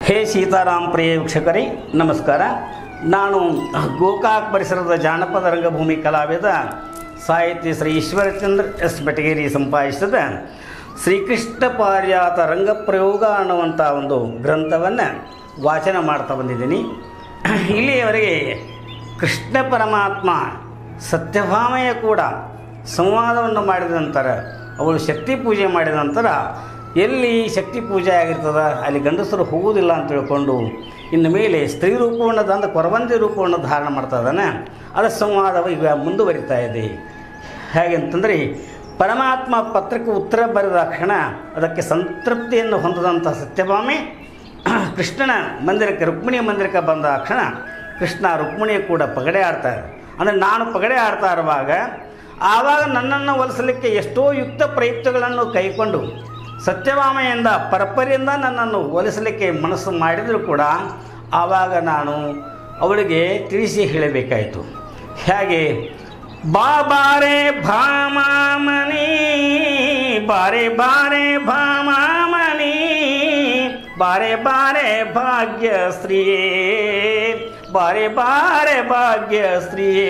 ಹೇ ಸೀತಾರಾಮ್ ಪ್ರಿಯ ವೀಕ್ಷಕರೇ ನಮಸ್ಕಾರ ನಾನು ಗೋಕಾಕ್ ಪರಿಸರದ ಜಾನಪದ ರಂಗಭೂಮಿ ಕಲಾವಿದ ಸಾಹಿತ್ಯ ಶ್ರೀ ಈಶ್ವರಚಂದ್ರ ಎಸ್ ಬೆಟಗೇರಿ ಸಂಪಾದಿಸಿದ ಶ್ರೀಕೃಷ್ಣ ಪಾರ್ಯಾತ ರಂಗಪ್ರಯೋಗ ಅನ್ನುವಂಥ ಒಂದು ಗ್ರಂಥವನ್ನು ವಾಚನ ಮಾಡ್ತಾ ಬಂದಿದ್ದೀನಿ ಇಲ್ಲಿಯವರೆಗೆ ಕೃಷ್ಣ ಪರಮಾತ್ಮ ಸತ್ಯಭಾಮೆಯ ಕೂಡ ಸಂವಾದವನ್ನು ಮಾಡಿದ ನಂತರ ಅವಳು ಶಕ್ತಿ ಪೂಜೆ ಮಾಡಿದ ನಂತರ ಎಲ್ಲಿ ಶಕ್ತಿ ಪೂಜೆ ಆಗಿರ್ತದ ಅಲ್ಲಿ ಗಂಡಸರು ಹೋಗುವುದಿಲ್ಲ ಅಂತ ತಿಳ್ಕೊಂಡು ಇನ್ನು ಮೇಲೆ ಸ್ತ್ರೀ ರೂಪವನ್ನು ತಂದು ಕೊರವಂದಿ ರೂಪವನ್ನು ಧಾರಣ ಮಾಡ್ತಾ ಇದ್ದಾನೆ ಅದರ ಸಂವಾದವು ಈಗ ಮುಂದುವರಿತಾ ಇದೆ ಹೇಗೆ ಅಂತಂದರೆ ಪರಮಾತ್ಮ ಪತ್ರಕ್ಕೆ ಉತ್ತರ ಬರೆದ ಕ್ಷಣ ಅದಕ್ಕೆ ಸಂತೃಪ್ತಿಯನ್ನು ಹೊಂದದಂಥ ಸತ್ಯಭಾಮೆ ಕೃಷ್ಣನ ಮಂದಿರಕ್ಕೆ ರುಕ್ಮಿಣಿಯ ಮಂದಿರಕ್ಕೆ ಬಂದ ಕ್ಷಣ ಕೃಷ್ಣ ರುಕ್ಮಿಣಿಯ ಕೂಡ ಪಗಡೆ ಆಡ್ತಾರೆ ಅಂದರೆ ನಾನು ಪಗಡೆ ಆಡ್ತಾ ಇರುವಾಗ ಆವಾಗ ನನ್ನನ್ನು ಒಲಿಸಲಿಕ್ಕೆ ಎಷ್ಟೋ ಯುಕ್ತ ಪ್ರಯುಕ್ತಗಳನ್ನು ಕೈಕೊಂಡು ಸತ್ಯಭಾಮೆಯಿಂದ ಪರಪರಿಯಿಂದ ನನ್ನನ್ನು ಒಲಿಸಲಿಕ್ಕೆ ಮನಸ್ಸು ಮಾಡಿದರೂ ಕೂಡ ಆವಾಗ ನಾನು ಅವಳಿಗೆ ತಿಳಿಸಿ ಹೇಳಬೇಕಾಯಿತು ಹೇಗೆ ಬಾ ಬಾರೆ ಭಾಮಾಮಣಿ ಬಾರೆ ಬಾರೆ ಭಾಮಾಮಣಿ ಬಾರೆ ಬಾರೆ ಭಾಗ್ಯ ಸ್ತ್ರೀಯೇ ಬಾರೆ ಬಾರೆ ಭಾಗ್ಯ ಸ್ತ್ರೀಯೇ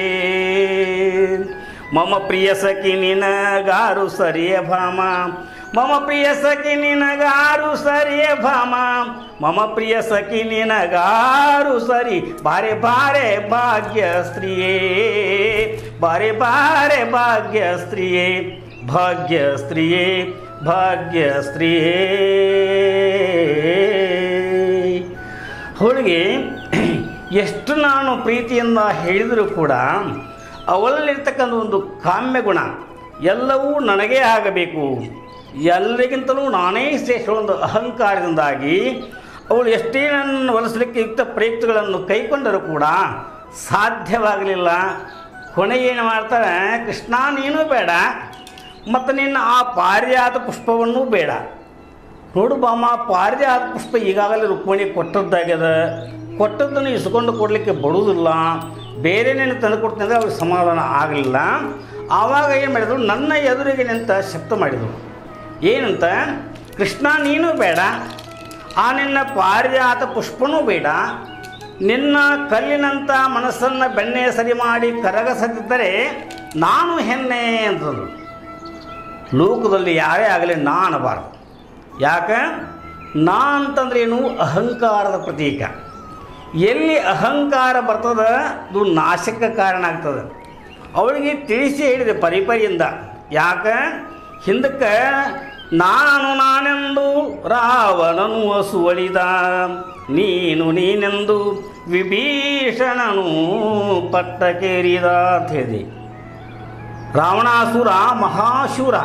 ಮಮ ಪ್ರಿಯ ಸಖಿ ನಿನಗಾರು ಸರಿಯ ಭಾಮ ಮಮ ಪ್ರಿಯ ಸಖಿ ನಿನಗಾರು ಸರಿಯ ಭಾಮ ಮಮ ಪ್ರಿಯ ಸಖಿ ನಿನಗಾರು ಸರಿ ಬಾರೆ ಬಾರೆ ಭಾಗ್ಯ ಸ್ತ್ರೀಯೇ ಬಾರೆ ಬಾರೆ ಭಾಗ್ಯ ಸ್ತ್ರೀಯೇ ಭಾಗ್ಯ ಸ್ತ್ರೀಯೇ ಭಾಗ್ಯ ಸ್ತ್ರೀಯೇ ಅವಳಿಗೆ ಎಷ್ಟು ನಾನು ಪ್ರೀತಿಯಿಂದ ಹೇಳಿದರೂ ಕೂಡ ಅವಳಲ್ಲಿರ್ತಕ್ಕಂಥ ಒಂದು ಕಾಮ್ಯ ಗುಣ ಎಲ್ಲವೂ ನನಗೇ ಆಗಬೇಕು ಎಲ್ಲರಿಗಿಂತಲೂ ನಾನೇ ಶ್ರೇಷ್ಠ ಒಂದು ಅಹಂಕಾರದಿಂದಾಗಿ ಅವಳು ಎಷ್ಟೇ ನನ್ನನ್ನು ಒಲಿಸಲಿಕ್ಕೆ ಯುಕ್ತ ಪ್ರಯುಕ್ತಗಳನ್ನು ಕೈಕೊಂಡರೂ ಕೂಡ ಸಾಧ್ಯವಾಗಲಿಲ್ಲ ಕೊನೆಗೆ ಏನು ಮಾಡ್ತಾಳೆ ಕೃಷ್ಣ ನೀನು ಬೇಡ ಮತ್ತು ನಿನ್ನ ಆ ಪಾರಿಯಾದ ಪುಷ್ಪವನ್ನೂ ಬೇಡ ನೋಡು ಬಾಮ ಪಾರಿಜಾತ ಪುಷ್ಪ ಈಗಾಗಲೇ ರುಕ್ಮಿಣಿ ಕೊಟ್ಟದ್ದಾಗ್ಯದ ಕೊಟ್ಟದ್ದನ್ನು ಇಸ್ಕೊಂಡು ಕೊಡಲಿಕ್ಕೆ ಬಡುವುದಿಲ್ಲ ಬೇರೆ ನೀನು ತಂದು ಕೊಡ್ತೀನಿ ಅಂದರೆ ಅವ್ರಿಗೆ ಸಮಾಧಾನ ಆಗಲಿಲ್ಲ ಆವಾಗ ಏನು ಮಾಡಿದ್ರು ನನ್ನ ಎದುರಿಗೆ ನಿಂತ ಶಬ್ದ ಮಾಡಿದರು ಏನಂತ ಕೃಷ್ಣ ನೀನು ಬೇಡ ಆ ನಿನ್ನ ಪಾರಿಜಾತ ಪುಷ್ಪನೂ ಬೇಡ ನಿನ್ನ ಕಲ್ಲಿನಂಥ ಮನಸ್ಸನ್ನು ಬೆಣ್ಣೆ ಸರಿ ಮಾಡಿ ಕರಗಸದಿದ್ದರೆ ನಾನು ಹೆಣ್ಣೆ ಅಂತಂದರು ಲೋಕದಲ್ಲಿ ಯಾರೇ ಆಗಲಿ ನಾ ಅನ್ನಬಾರ್ದು ಯಾಕೆ ನಾ ಅಂತಂದ್ರೆ ಏನು ಅಹಂಕಾರದ ಪ್ರತೀಕ ಎಲ್ಲಿ ಅಹಂಕಾರ ಬರ್ತದ ಅದು ನಾಶಕ್ಕೆ ಕಾರಣ ಆಗ್ತದೆ ಅವಳಿಗೆ ತಿಳಿಸಿ ಹೇಳಿದೆ ಪರಿಪರಿಯಿಂದ ಯಾಕೆ ಹಿಂದಕ್ಕೆ ನಾನು ನಾನೆಂದು ರಾವಣನು ಹಸುವಳಿದ ನೀನು ನೀನೆಂದು ವಿಭೀಷಣನು ಪಟ್ಟಕೇರಿದ ಅಂತ ಹೇಳಿದೆ ರಾವಣಾಸುರ ಮಹಾಶೂರ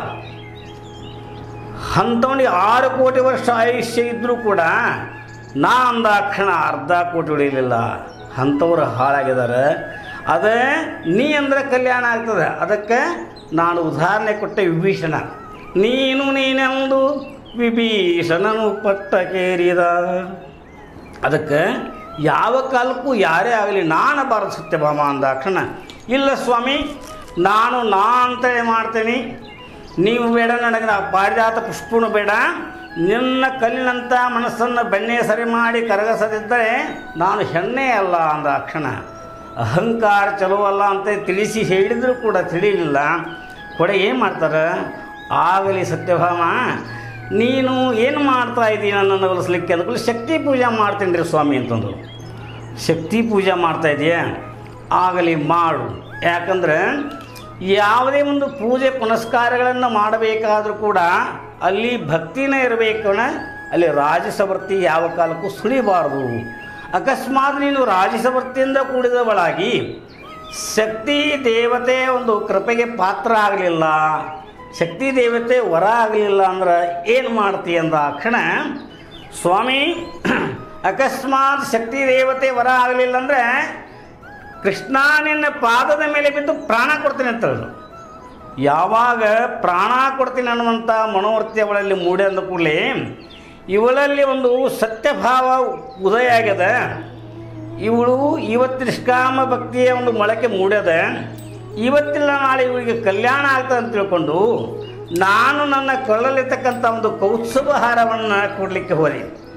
ಅಂಥವನಿಗೆ ಆರು ಕೋಟಿ ವರ್ಷ ಆಯುಷ್ಯ ಇದ್ದರೂ ಕೂಡ ನಾ ಅಂದಾಕ್ಷಣ ಅರ್ಧ ಕೋಟಿ ಉಳಿಲಿಲ್ಲ ಅಂಥವ್ರು ಹಾಳಾಗಿದ್ದಾರೆ ಅದೇ ನೀ ಅಂದರೆ ಕಲ್ಯಾಣ ಆಗ್ತದೆ ಅದಕ್ಕೆ ನಾನು ಉದಾಹರಣೆ ಕೊಟ್ಟೆ ವಿಭೀಷಣ ನೀನು ನೀನೆಂದು ವಿಭೀಷಣನು ಪಟ್ಟಕೇರಿದ ಅದಕ್ಕೆ ಯಾವ ಕಾಲಕ್ಕೂ ಯಾರೇ ಆಗಲಿ ನಾನು ಬಾರದು ಸತ್ಯಭಾಮ ಅಂದಾಕ್ಷಣ ಇಲ್ಲ ಸ್ವಾಮಿ ನಾನು ನಾ ಅಂತೇಳಿ ಮಾಡ್ತೀನಿ ನೀವು ಬೇಡ ನನಗೆ ನಾ ಪಾರಿಜಾತ ಪುಷ್ಪನು ಬೇಡ ನಿನ್ನ ಕಲ್ಲಿನಂಥ ಮನಸ್ಸನ್ನು ಬೆಣ್ಣೆ ಸರಿ ಮಾಡಿ ಕರಗಸದಿದ್ದರೆ ನಾನು ಹೆಣ್ಣೆ ಅಲ್ಲ ಅಂದ ಕ್ಷಣ ಅಹಂಕಾರ ಚಲೋ ಅಲ್ಲ ಅಂತ ತಿಳಿಸಿ ಹೇಳಿದರೂ ಕೂಡ ತಿಳಿಯಲಿಲ್ಲ ಕೊಡೆ ಏನು ಮಾಡ್ತಾರೆ ಆಗಲಿ ಸತ್ಯಭಾಮ ನೀನು ಏನು ಮಾಡ್ತಾ ಇದ್ದೀನಿ ನನ್ನನ್ನು ಒಲಿಸ್ಲಿಕ್ಕೆ ಅಂದ್ಕೊಳ್ಳಿ ಶಕ್ತಿ ಪೂಜೆ ಮಾಡ್ತೀನಿ ರೀ ಸ್ವಾಮಿ ಅಂತಂದರು ಶಕ್ತಿ ಪೂಜೆ ಮಾಡ್ತಾ ಇದೆಯಾ ಆಗಲಿ ಮಾಡು ಯಾಕಂದ್ರೆ ಯಾವುದೇ ಒಂದು ಪೂಜೆ ಪುನಸ್ಕಾರಗಳನ್ನು ಮಾಡಬೇಕಾದರೂ ಕೂಡ ಅಲ್ಲಿ ಭಕ್ತಿನೇ ಇರಬೇಕಣ ಅಲ್ಲಿ ರಾಜಸವರ್ತಿ ಯಾವ ಕಾಲಕ್ಕೂ ಸುಳಿಬಾರ್ದು ಅಕಸ್ಮಾತ್ ನೀನು ರಾಜಸವರ್ತಿಯಿಂದ ಕೂಡಿದವಳಾಗಿ ಶಕ್ತಿ ದೇವತೆ ಒಂದು ಕೃಪೆಗೆ ಪಾತ್ರ ಆಗಲಿಲ್ಲ ಶಕ್ತಿ ದೇವತೆ ವರ ಆಗಲಿಲ್ಲ ಅಂದ್ರೆ ಏನು ಮಾಡ್ತಿ ಅಂದ ಕ್ಷಣ ಸ್ವಾಮಿ ಅಕಸ್ಮಾತ್ ಶಕ್ತಿ ದೇವತೆ ವರ ಆಗಲಿಲ್ಲ ಅಂದರೆ ಕೃಷ್ಣ ನಿನ್ನ ಪಾದದ ಮೇಲೆ ಬಿದ್ದು ಪ್ರಾಣ ಕೊಡ್ತೀನಿ ಅಂತ ಹೇಳಿದ್ರು ಯಾವಾಗ ಪ್ರಾಣ ಕೊಡ್ತೀನಿ ಅನ್ನುವಂಥ ಮನೋವೃತ್ತಿ ಅವಳಲ್ಲಿ ಮೂಡಿ ಅಂದ ಕೂಡಲೇ ಇವಳಲ್ಲಿ ಒಂದು ಸತ್ಯಭಾವ ಉದಯ ಆಗ್ಯದ ಇವಳು ಇವತ್ತು ನಿಷ್ಕಾಮ ಭಕ್ತಿಯ ಒಂದು ಮೊಳಕೆ ಮೂಡ್ಯದ ಇವತ್ತಿಲ್ಲ ನಾಳೆ ಇವಳಿಗೆ ಕಲ್ಯಾಣ ಆಗ್ತದೆ ಅಂತ ತಿಳ್ಕೊಂಡು ನಾನು ನನ್ನ ಕೊಳ್ಳಲಿರ್ತಕ್ಕಂಥ ಒಂದು ಕೌತ್ಸುಭ ಹಾರವನ್ನು ಕೊಡಲಿಕ್ಕೆ ಹೋದೆ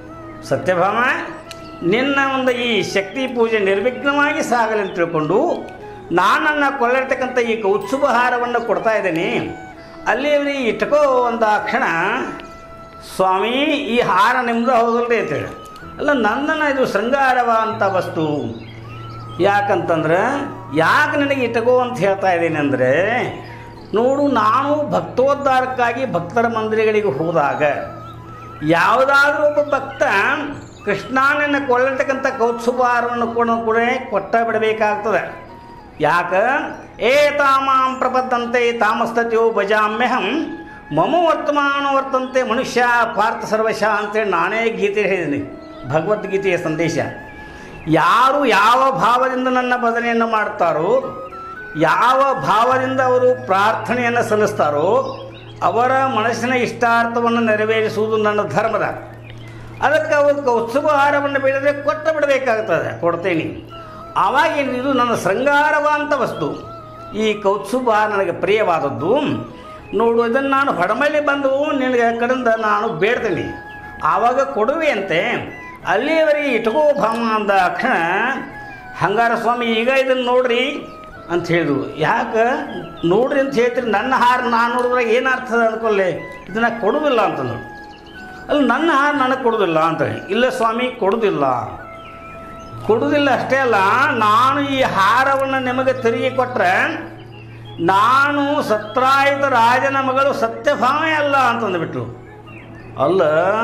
ಸತ್ಯಭಾಮ ನಿನ್ನ ಒಂದು ಈ ಶಕ್ತಿ ಪೂಜೆ ನಿರ್ವಿಘ್ನವಾಗಿ ಸಾಗಲಿ ಅಂತ ತಿಳ್ಕೊಂಡು ನಾನನ್ನು ಕೊಳ್ಳಿರ್ತಕ್ಕಂಥ ಈ ಕೌತ್ಸುಭಹಾರವನ್ನು ಕೊಡ್ತಾ ಇದ್ದೀನಿ ಅಲ್ಲಿ ಅವ್ರಿಗೆ ಇಟ್ಕೋ ಒಂದು ಕ್ಷಣ ಸ್ವಾಮಿ ಈ ಹಾರ ನಿಮ್ದು ಹೌದಲ್ರಿ ಅಂತೇಳಿ ಅಲ್ಲ ನಂದನ ಇದು ಶೃಂಗಾರವ ಅಂತ ವಸ್ತು ಯಾಕಂತಂದ್ರೆ ಯಾಕೆ ನನಗೆ ಇಟ್ಕೋ ಅಂತ ಹೇಳ್ತಾ ಇದ್ದೀನಿ ಅಂದರೆ ನೋಡು ನಾನು ಭಕ್ತೋದ್ಧಾರಕ್ಕಾಗಿ ಭಕ್ತರ ಮಂದಿರಗಳಿಗೆ ಹೋದಾಗ ಯಾವುದಾದ್ರೂ ಒಬ್ಬ ಭಕ್ತ ಕೃಷ್ಣನನ್ನು ಕೊಳ್ಳತಕ್ಕಂಥ ಕೌತ್ಸುಭಾರವನ್ನು ಕೂಡ ಕೂಡ ಕೊಟ್ಟ ಬಿಡಬೇಕಾಗ್ತದೆ ಯಾಕ ಏ ತಾಮಾಂ ಪ್ರಪದ್ದಂತೆ ತಾಮಸ್ತತ್ಯೋ ಭಜಾಮ್ಯಹಂ ಮಮ ವರ್ತಮಾನ ವರ್ತಂತೆ ಮನುಷ್ಯ ಪಾರ್ಥ ಸರ್ವಶ ಅಂತೇಳಿ ನಾನೇ ಗೀತೆ ಹೇಳಿದ್ದೀನಿ ಭಗವದ್ಗೀತೆಯ ಸಂದೇಶ ಯಾರು ಯಾವ ಭಾವದಿಂದ ನನ್ನ ಭಜನೆಯನ್ನು ಮಾಡ್ತಾರೋ ಯಾವ ಭಾವದಿಂದ ಅವರು ಪ್ರಾರ್ಥನೆಯನ್ನು ಸಲ್ಲಿಸ್ತಾರೋ ಅವರ ಮನಸ್ಸಿನ ಇಷ್ಟಾರ್ಥವನ್ನು ನೆರವೇರಿಸುವುದು ನನ್ನ ಧರ್ಮದ ಅದಕ್ಕೆ ಅವರು ಕೌತ್ಸುಭಾರವನ್ನು ಬೇಡಿದ್ರೆ ಕೊಟ್ಟು ಬಿಡಬೇಕಾಗ್ತದೆ ಕೊಡ್ತೇನೆ ಆವಾಗ ಏನು ಇದು ನನ್ನ ಶೃಂಗಾರವಾಂತ ವಸ್ತು ಈ ಕೌತ್ಸುಭಾರ ನನಗೆ ಪ್ರಿಯವಾದದ್ದು ನೋಡು ಇದನ್ನು ನಾನು ಹೊಡಮಲ್ಲಿ ಬಂದು ನಿನಗೆ ಕಡೆಯಿಂದ ನಾನು ಬೇಡ್ತೀನಿ ಆವಾಗ ಕೊಡುವೆಯಂತೆ ಅಲ್ಲಿಯವರೆಗೆ ಇಟ್ಕೋ ಭಾಮ ಅಂದ ಕ್ಷಣ ಹಂಗಾರ ಸ್ವಾಮಿ ಈಗ ಇದನ್ನು ನೋಡ್ರಿ ಅಂತ ಹೇಳಿದ್ರು ಯಾಕೆ ನೋಡ್ರಿ ಅಂತ ಹೇಳ್ತೀರಿ ನನ್ನ ಹಾರ ನಾನು ನೋಡಿದ್ರೆ ಏನು ಅರ್ಥದ ಅಂದ್ಕೊಳ್ಳೆ ಇದನ್ನು ಕೊಡೋದಿಲ್ಲ ಅಂತಂದ್ರು ಅಲ್ಲಿ ನನ್ನ ಹಾರ ನನಗೆ ಕೊಡೋದಿಲ್ಲ ಅಂತ ಇಲ್ಲ ಸ್ವಾಮಿ ಕೊಡೋದಿಲ್ಲ ಕೊಡುವುದಿಲ್ಲ ಅಷ್ಟೇ ಅಲ್ಲ ನಾನು ಈ ಹಾರವನ್ನು ನಿಮಗೆ ತಿರುಗಿ ಕೊಟ್ಟರೆ ನಾನು ಸತ್ರಾಯಿತ ರಾಜನ ಮಗಳು ಸತ್ಯಭಾಮೆ ಅಲ್ಲ ಅಂತಂದುಬಿಟ್ರು ಅಲ್ಲ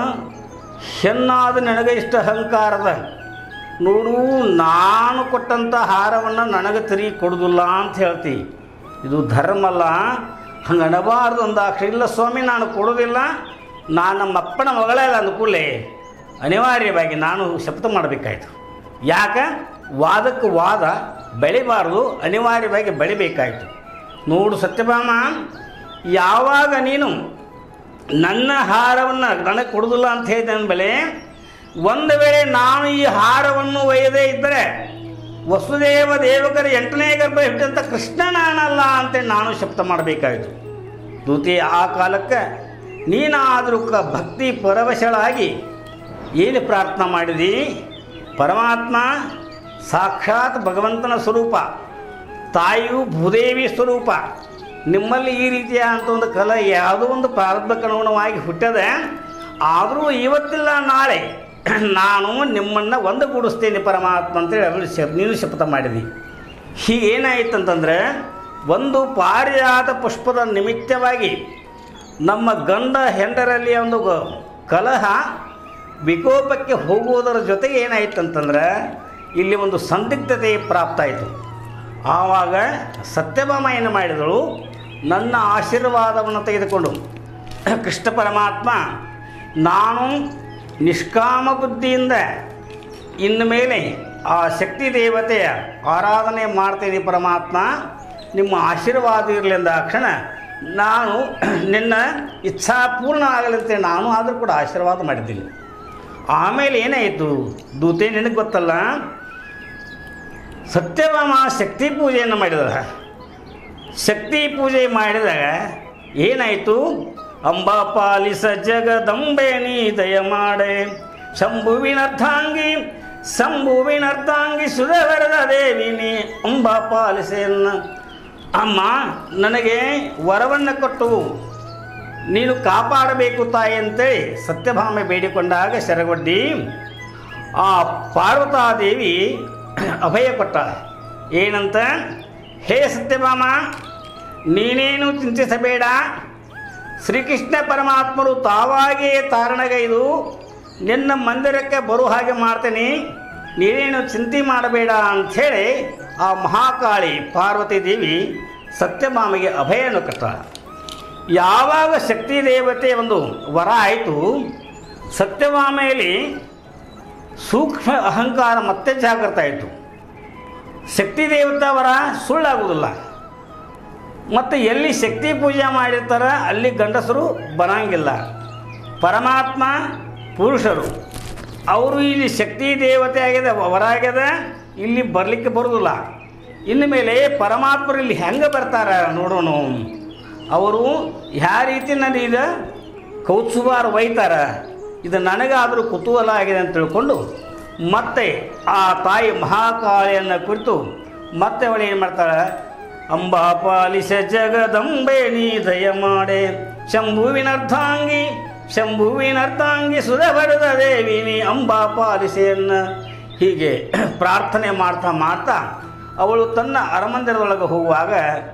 ಹೆಣ್ಣಾದ ನನಗೆ ಇಷ್ಟ ಅಹಂಕಾರದ ನೋಡು ನಾನು ಕೊಟ್ಟಂಥ ಹಾರವನ್ನು ನನಗೆ ತಿರುಗಿ ಕೊಡುದಿಲ್ಲ ಅಂತ ಹೇಳ್ತಿ ಇದು ಧರ್ಮ ಅಲ್ಲ ಹಂಗೆ ಅನಬಾರ್ದು ಅಂದಾಕ್ಷ ಇಲ್ಲ ಸ್ವಾಮಿ ನಾನು ಕೊಡೋದಿಲ್ಲ ನಾನು ನಮ್ಮ ಅಪ್ಪನ ಮಗಳೇ ಅಲ್ಲ ಅಂದ್ಕೂಡಲೇ ಅನಿವಾರ್ಯವಾಗಿ ನಾನು ಶಪಥ ಮಾಡಬೇಕಾಯ್ತು ಯಾಕೆ ವಾದಕ್ಕೆ ವಾದ ಬೆಳಿಬಾರ್ದು ಅನಿವಾರ್ಯವಾಗಿ ಬೆಳಿಬೇಕಾಯ್ತು ನೋಡು ಸತ್ಯಭಾಮ ಯಾವಾಗ ನೀನು ನನ್ನ ಹಾರವನ್ನು ನನಗೆ ಕೊಡೋದಿಲ್ಲ ಅಂತ ಹೇಳಿದ ಬೆಲೆ ಒಂದು ವೇಳೆ ನಾನು ಈ ಹಾರವನ್ನು ಒಯ್ಯದೇ ಇದ್ದರೆ ವಸುದೇವ ದೇವಕರ ಎಂಟನೇ ಗರ್ಭ ಹಿಡಿದಂಥ ಕೃಷ್ಣ ನಾನಲ್ಲ ಅಂತ ನಾನು ಶಬ್ದ ಮಾಡಬೇಕಾಯಿತು ದೂತಿ ಆ ಕಾಲಕ್ಕೆ ನೀನಾದರೂ ಕ ಭಕ್ತಿ ಪರವಶಳಾಗಿ ಏನು ಪ್ರಾರ್ಥನೆ ಮಾಡಿದಿ ಪರಮಾತ್ಮ ಸಾಕ್ಷಾತ್ ಭಗವಂತನ ಸ್ವರೂಪ ತಾಯಿಯು ಭೂದೇವಿ ಸ್ವರೂಪ ನಿಮ್ಮಲ್ಲಿ ಈ ರೀತಿಯ ಅಂತ ಒಂದು ಕಲೆ ಯಾವುದೋ ಒಂದು ಪ್ರಾರಬ್ಧಕ್ಕೆ ಅನುಗುಣವಾಗಿ ಹುಟ್ಟದೆ ಆದರೂ ಇವತ್ತಿಲ್ಲ ನಾಳೆ ನಾನು ನಿಮ್ಮನ್ನು ಒಂದುಗೂಡಿಸ್ತೇನೆ ಪರಮಾತ್ಮ ಅಂತೇಳಿ ಅವಳು ಶ ನೀನು ಶಪಥ ಮಾಡಿದಿ ಹೀಗೇನಾಯಿತು ಅಂತಂದರೆ ಒಂದು ಪಾರಿಜಾತ ಪುಷ್ಪದ ನಿಮಿತ್ತವಾಗಿ ನಮ್ಮ ಗಂಡ ಹೆಂಡರಲ್ಲಿ ಒಂದು ಗ- ಕಲಹ ವಿಕೋಪಕ್ಕೆ ಹೋಗುವುದರ ಜೊತೆಗೆ ಏನಾಯ್ತು ಅಂತಂದ್ರೆ ಇಲ್ಲಿ ಒಂದು ಸಂದಿಗ್ಧತೆ ಪ್ರಾಪ್ತ ಆಯಿತು ಆವಾಗ ಸತ್ಯಭಾಮ ಏನು ಮಾಡಿದಳು ನನ್ನ ಆಶೀರ್ವಾದವನ್ನು ತೆಗೆದುಕೊಂಡು ಕೃಷ್ಣ ಪರಮಾತ್ಮ ನಾನು ನಿಷ್ಕಾಮ ಬುದ್ಧಿಯಿಂದ ಇನ್ನು ಮೇಲೆ ಆ ಶಕ್ತಿ ದೇವತೆಯ ಆರಾಧನೆ ಮಾಡ್ತೀನಿ ಪರಮಾತ್ಮ ನಿಮ್ಮ ಆಶೀರ್ವಾದ ಇರಲಿ ಅಂದ ಕ್ಷಣ ನಾನು ನಿನ್ನ ಇಚ್ಛಾ ಪೂರ್ಣ ಆಗಲಂತೆ ನಾನು ಆದರೂ ಕೂಡ ಆಶೀರ್ವಾದ ಮಾಡಿದ್ದೀನಿ ಆಮೇಲೆ ಏನಾಯಿತು ದೂತೆ ನಿನಗೆ ಗೊತ್ತಲ್ಲ ಸತ್ಯಭಾಮ ಶಕ್ತಿ ಪೂಜೆಯನ್ನು ಮಾಡಿದ ಶಕ್ತಿ ಪೂಜೆ ಮಾಡಿದಾಗ ಏನಾಯಿತು ಅಂಬಾ ಪಾಲಿಸ ಜಗದಂಬೆ ನೀ ದಯ ಮಾಡೆ ಶಂಭುವಿನರ್ಥಾಂಗಿ ಶಂಭುವಿನರ್ಥಾಂಗಿ ಸುಧವರದ ದೇವಿನಿ ಅಂಬಾ ಪಾಲಿಸೆಯನ್ನ ಅಮ್ಮ ನನಗೆ ವರವನ್ನು ಕೊಟ್ಟು ನೀನು ಕಾಪಾಡಬೇಕು ತಾಯಿ ಅಂತೇಳಿ ಸತ್ಯಭಾಮೆ ಬೇಡಿಕೊಂಡಾಗ ಶರಗೊಡ್ಡಿ ಆ ಪಾರ್ವತಾದೇವಿ ಅಭಯ ಕೊಟ್ಟ ಏನಂತ ಹೇ ಸತ್ಯಭಾಮ ನೀನೇನು ಚಿಂತಿಸಬೇಡ ಶ್ರೀಕೃಷ್ಣ ಪರಮಾತ್ಮರು ತಾವಾಗಿಯೇ ತಾರಣಗೈದು ನಿನ್ನ ಮಂದಿರಕ್ಕೆ ಬರೋ ಹಾಗೆ ಮಾಡ್ತೀನಿ ನೀನೇನು ಚಿಂತೆ ಮಾಡಬೇಡ ಅಂಥೇಳಿ ಆ ಮಹಾಕಾಳಿ ಪಾರ್ವತಿ ದೇವಿ ಸತ್ಯಭಾಮಿಗೆ ಅಭಯವನ್ನು ಕೊಟ್ಟ ಯಾವಾಗ ಶಕ್ತಿ ದೇವತೆ ಒಂದು ವರ ಆಯಿತು ಸತ್ಯಭಾಮೆಯಲ್ಲಿ ಸೂಕ್ಷ್ಮ ಅಹಂಕಾರ ಮತ್ತೆ ಜಾಗೃತ ಆಯಿತು ಶಕ್ತಿ ದೇವತಾ ವರ ಸುಳ್ಳಾಗುವುದಿಲ್ಲ ಮತ್ತು ಎಲ್ಲಿ ಶಕ್ತಿ ಪೂಜೆ ಮಾಡಿರ್ತಾರೆ ಅಲ್ಲಿ ಗಂಡಸರು ಬರಂಗಿಲ್ಲ ಪರಮಾತ್ಮ ಪುರುಷರು ಅವರು ಇಲ್ಲಿ ಶಕ್ತಿ ದೇವತೆ ಆಗಿದೆ ವರ ಆಗ್ಯದ ಇಲ್ಲಿ ಬರಲಿಕ್ಕೆ ಬರೋದಿಲ್ಲ ಇನ್ನು ಮೇಲೆ ಪರಮಾತ್ಮರು ಇಲ್ಲಿ ಹೆಂಗೆ ಬರ್ತಾರೆ ನೋಡೋಣ ಅವರು ಯಾವ ರೀತಿ ನನಗೆ ಕೌತ್ಸುಬಾರ ಒಯ್ತಾರ ಇದು ನನಗಾದರೂ ಕುತೂಹಲ ಆಗಿದೆ ಅಂತ ತಿಳ್ಕೊಂಡು ಮತ್ತೆ ಆ ತಾಯಿ ಮಹಾಕಾಳಿಯನ್ನು ಕುರಿತು ಮತ್ತೆ ಅವಳು ಏನು ಮಾಡ್ತಾಳೆ ಅಂಬಾ ಪಾಲಿಸ ಜಗದಂಬೆ ನೀ ದಯ ಮಾಡೆ ಶಂಭುವಿನರ್ಧಾಂಗಿ ಶಂಭುವಿನರ್ಧಾಂಗಿ ಸುರ ಬಡದ ದೇವಿ ನೀ ಅಂಬಾ ಪಾಲಿಸೆಯನ್ನ ಹೀಗೆ ಪ್ರಾರ್ಥನೆ ಮಾಡ್ತಾ ಮಾಡ್ತಾ ಅವಳು ತನ್ನ ಅರಮಂದಿರದೊಳಗೆ ಹೋಗುವಾಗ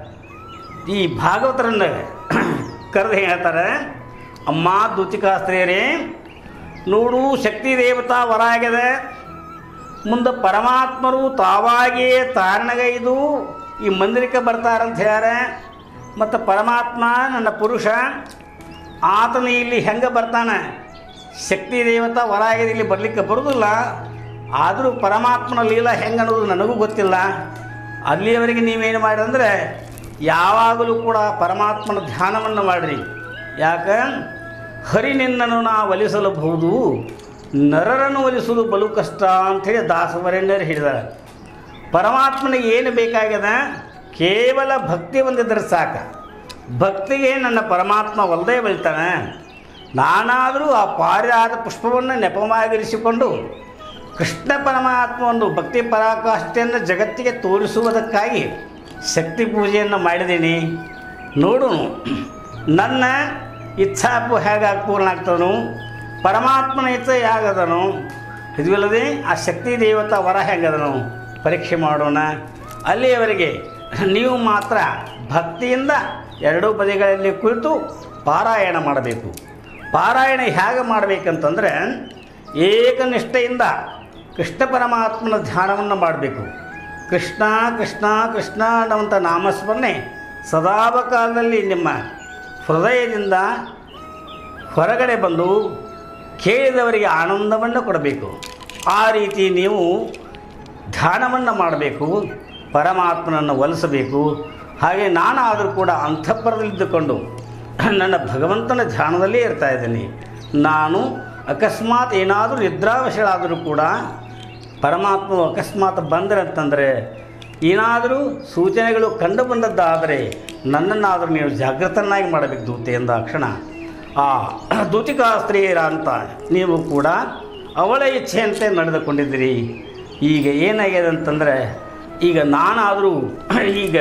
ಈ ಭಾಗವತರನ್ನ ಕರೆದು ಹೇಳ್ತಾರೆ ಅಮ್ಮ ದ್ಯುತಿಕಾಸ್ತ್ರೀಯರೇ ನೋಡು ಶಕ್ತಿ ದೇವತಾ ವರ ಆಗಿದೆ ಮುಂದೆ ಪರಮಾತ್ಮರು ತಾವಾಗಿಯೇ ತಾರಣಗೈದು ಈ ಮಂದಿರಕ್ಕೆ ಬರ್ತಾರಂತ ಹೇಳ್ಯಾರ ಮತ್ತು ಪರಮಾತ್ಮ ನನ್ನ ಪುರುಷ ಆತನ ಇಲ್ಲಿ ಹೆಂಗೆ ಬರ್ತಾನೆ ಶಕ್ತಿ ದೇವತಾ ವರ ಆಗಿದೆ ಇಲ್ಲಿ ಬರಲಿಕ್ಕೆ ಬರೋದಿಲ್ಲ ಆದರೂ ಪರಮಾತ್ಮನ ಲೀಲ ಹೆಂಗೆ ಅನ್ನೋದು ನನಗೂ ಗೊತ್ತಿಲ್ಲ ಅಲ್ಲಿಯವರೆಗೆ ನೀವೇನು ಮಾಡಿರಂದರೆ ಯಾವಾಗಲೂ ಕೂಡ ಪರಮಾತ್ಮನ ಧ್ಯಾನವನ್ನು ಮಾಡಿರಿ ಯಾಕೆ ಹರಿ ನಿನ್ನನ್ನು ನಾ ಒಲಿಸಲಬಹುದು ನರರನ್ನು ಒಲಿಸುವುದು ಬಲು ಕಷ್ಟ ಅಂಥೇಳಿ ದಾಸವರೆಣ್ಯರು ಹೇಳಿದ್ದಾರೆ ಪರಮಾತ್ಮನಿಗೆ ಏನು ಬೇಕಾಗ್ಯದ ಕೇವಲ ಭಕ್ತಿ ಹೊಂದಿದ್ರೆ ಸಾಕು ಭಕ್ತಿಗೆ ನನ್ನ ಪರಮಾತ್ಮ ಒಲ್ಲದೆ ಬೆಳಿತಾನೆ ನಾನಾದರೂ ಆ ಪಾರಿಯಾದ ಪುಷ್ಪವನ್ನು ನೆಪವಾಗಿರಿಸಿಕೊಂಡು ಕೃಷ್ಣ ಪರಮಾತ್ಮ ಒಂದು ಭಕ್ತಿ ಪರಾಕಾಷ್ಠೆಯನ್ನು ಜಗತ್ತಿಗೆ ತೋರಿಸುವುದಕ್ಕಾಗಿ ಶಕ್ತಿ ಪೂಜೆಯನ್ನು ಮಾಡಿದ್ದೀನಿ ನೋಡು ನನ್ನ ಇಚ್ಛಾಪು ಹೇಗಾಗಿ ಪೂರ್ಣ ಆಗ್ತದನು ಪರಮಾತ್ಮನ ಇಚ್ಛೆ ಹೇಗದನು ಇದುವಲ್ಲದೆ ಆ ಶಕ್ತಿ ದೇವತಾ ವರ ಹೆಂಗದನು ಪರೀಕ್ಷೆ ಮಾಡೋಣ ಅಲ್ಲಿಯವರೆಗೆ ನೀವು ಮಾತ್ರ ಭಕ್ತಿಯಿಂದ ಎರಡೂ ಬದಿಗಳಲ್ಲಿ ಕುಳಿತು ಪಾರಾಯಣ ಮಾಡಬೇಕು ಪಾರಾಯಣ ಹೇಗೆ ಮಾಡಬೇಕಂತಂದರೆ ಏಕನಿಷ್ಠೆಯಿಂದ ಕೃಷ್ಣ ಪರಮಾತ್ಮನ ಧ್ಯಾನವನ್ನು ಮಾಡಬೇಕು ಕೃಷ್ಣ ಕೃಷ್ಣ ಕೃಷ್ಣ ಅನ್ನುವಂಥ ನಾಮಸ್ಮರಣೆ ಸದಾವಕಾಲದಲ್ಲಿ ನಿಮ್ಮ ಹೃದಯದಿಂದ ಹೊರಗಡೆ ಬಂದು ಕೇಳಿದವರಿಗೆ ಆನಂದವನ್ನು ಕೊಡಬೇಕು ಆ ರೀತಿ ನೀವು ಧ್ಯಾನವನ್ನು ಮಾಡಬೇಕು ಪರಮಾತ್ಮನನ್ನು ಒಲಿಸಬೇಕು ಹಾಗೆ ನಾನಾದರೂ ಕೂಡ ಅಂತಃಪುರದಲ್ಲಿದ್ದುಕೊಂಡು ನನ್ನ ಭಗವಂತನ ಧ್ಯಾನದಲ್ಲೇ ಇರ್ತಾ ಇದ್ದೀನಿ ನಾನು ಅಕಸ್ಮಾತ್ ಏನಾದರೂ ನಿದ್ರಾವಶರಾದರೂ ಕೂಡ ಪರಮಾತ್ಮ ಅಕಸ್ಮಾತ್ ಬಂದರೆ ಅಂತಂದರೆ ಏನಾದರೂ ಸೂಚನೆಗಳು ಕಂಡು ಬಂದದ್ದಾದರೆ ನನ್ನನ್ನಾದರೂ ನೀವು ಜಾಗೃತನಾಗಿ ಮಾಡಬೇಕು ದೂತೆ ಎಂದಾಕ್ಷಣ ಆ ದೂತಿಕಾ ಸ್ತ್ರೀಯರ ಅಂತ ನೀವು ಕೂಡ ಅವಳ ಇಚ್ಛೆಯಂತೆ ನಡೆದುಕೊಂಡಿದ್ದೀರಿ ಈಗ ಏನಾಗಿದೆ ಅಂತಂದರೆ ಈಗ ನಾನಾದರೂ ಈಗ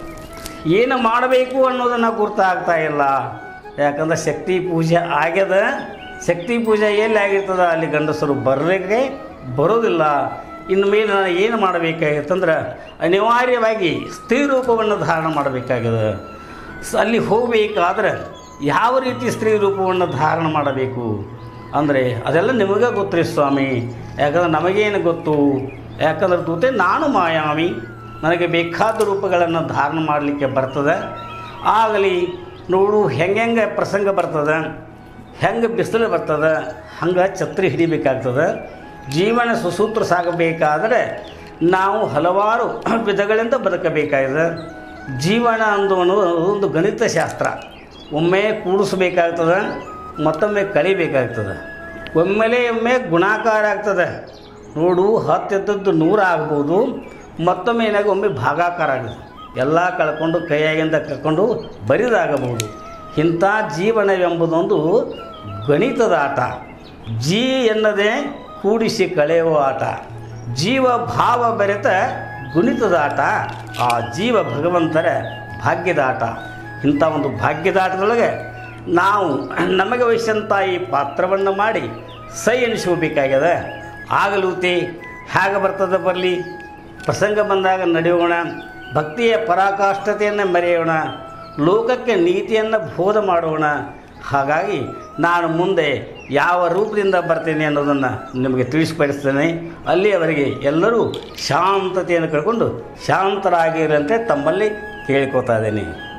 ಏನು ಮಾಡಬೇಕು ಅನ್ನೋದನ್ನು ಗುರ್ತಾಗ್ತಾ ಇಲ್ಲ ಯಾಕಂದ್ರೆ ಶಕ್ತಿ ಪೂಜೆ ಆಗ್ಯದ ಶಕ್ತಿ ಪೂಜೆ ಎಲ್ಲಿ ಆಗಿರ್ತದ ಅಲ್ಲಿ ಗಂಡಸರು ಬರಲಿಕ್ಕೆ ಬರೋದಿಲ್ಲ ಇನ್ನು ಮೇಲೆ ನಾನು ಏನು ಮಾಡಬೇಕಾಗಿತ್ತಂದ್ರೆ ಅನಿವಾರ್ಯವಾಗಿ ಸ್ತ್ರೀ ರೂಪವನ್ನು ಧಾರಣ ಮಾಡಬೇಕಾಗಿದೆ ಸ- ಅಲ್ಲಿ ಹೋಗಬೇಕಾದ್ರೆ ಯಾವ ರೀತಿ ಸ್ತ್ರೀ ರೂಪವನ್ನು ಧಾರಣ ಮಾಡಬೇಕು ಅಂದರೆ ಅದೆಲ್ಲ ನಿಮಗೆ ಗೊತ್ತ್ರಿ ಸ್ವಾಮಿ ಯಾಕಂದ್ರೆ ನಮಗೇನು ಗೊತ್ತು ಯಾಕಂದ್ರೆ ತೂತೆ ನಾನು ಮಾಯಾವಿ ನನಗೆ ಬೇಕಾದ ರೂಪಗಳನ್ನು ಧಾರಣ ಮಾಡಲಿಕ್ಕೆ ಬರ್ತದೆ ಆಗಲಿ ನೋಡು ಹೆಂಗೆ ಪ್ರಸಂಗ ಬರ್ತದೆ ಹೆಂಗೆ ಬಿಸಿಲು ಬರ್ತದೆ ಹಂಗೆ ಛತ್ರಿ ಹಿಡಿಬೇಕಾಗ್ತದೆ ಜೀವನ ಸುಸೂತ್ರ ಸಾಗಬೇಕಾದರೆ ನಾವು ಹಲವಾರು ವಿಧಗಳಿಂದ ಬದುಕಬೇಕಾಗಿದೆ ಜೀವನ ಅಂದು ಅನ್ನೋದು ಒಂದು ಗಣಿತ ಶಾಸ್ತ್ರ ಒಮ್ಮೆ ಕೂಡಿಸ್ಬೇಕಾಗ್ತದೆ ಮತ್ತೊಮ್ಮೆ ಕಲಿಬೇಕಾಗ್ತದೆ ಒಮ್ಮೆಲೆ ಒಮ್ಮೆ ಗುಣಾಕಾರ ಆಗ್ತದೆ ನೋಡು ಹತ್ತಿದ್ದದ್ದು ನೂರು ಆಗ್ಬೋದು ಮತ್ತೊಮ್ಮೆ ಏನಾಗಿ ಒಮ್ಮೆ ಭಾಗಾಕಾರ ಆಗುತ್ತೆ ಎಲ್ಲ ಕಳ್ಕೊಂಡು ಕೈಯಾಗಿಂದ ಕರ್ಕೊಂಡು ಬರಿದಾಗಬಹುದು ಇಂಥ ಜೀವನವೆಂಬುದೊಂದು ಗಣಿತದ ಆಟ ಜೀ ಎನ್ನದೇ ಕೂಡಿಸಿ ಕಳೆಯುವ ಆಟ ಜೀವ ಭಾವ ಬೆರೆತ ಗುಣಿತದ ಆಟ ಆ ಜೀವ ಭಗವಂತರ ಭಾಗ್ಯದ ಆಟ ಇಂಥ ಒಂದು ಭಾಗ್ಯದ ಆಟದೊಳಗೆ ನಾವು ನಮಗೆ ವಹಿಸಂಥ ಈ ಪಾತ್ರವನ್ನು ಮಾಡಿ ಸೈ ಎನಿಸ್ಕೋಬೇಕಾಗ್ಯದ ಆಗಲೂತಿ ಹೇಗೆ ಬರ್ತದೆ ಬರಲಿ ಪ್ರಸಂಗ ಬಂದಾಗ ನಡೆಯೋಣ ಭಕ್ತಿಯ ಪರಾಕಾಷ್ಠತೆಯನ್ನು ಮೆರೆಯೋಣ ಲೋಕಕ್ಕೆ ನೀತಿಯನ್ನು ಬೋಧ ಮಾಡೋಣ ಹಾಗಾಗಿ ನಾನು ಮುಂದೆ ಯಾವ ರೂಪದಿಂದ ಬರ್ತೇನೆ ಅನ್ನೋದನ್ನು ನಿಮಗೆ ತಿಳಿಸಿಪಡಿಸ್ತೇನೆ ಅಲ್ಲಿಯವರೆಗೆ ಎಲ್ಲರೂ ಶಾಂತತೆಯನ್ನು ಕಳ್ಕೊಂಡು ಶಾಂತರಾಗಿರಂತೆ ತಮ್ಮಲ್ಲಿ ಕೇಳ್ಕೊತಾ ಇದ್ದೇನೆ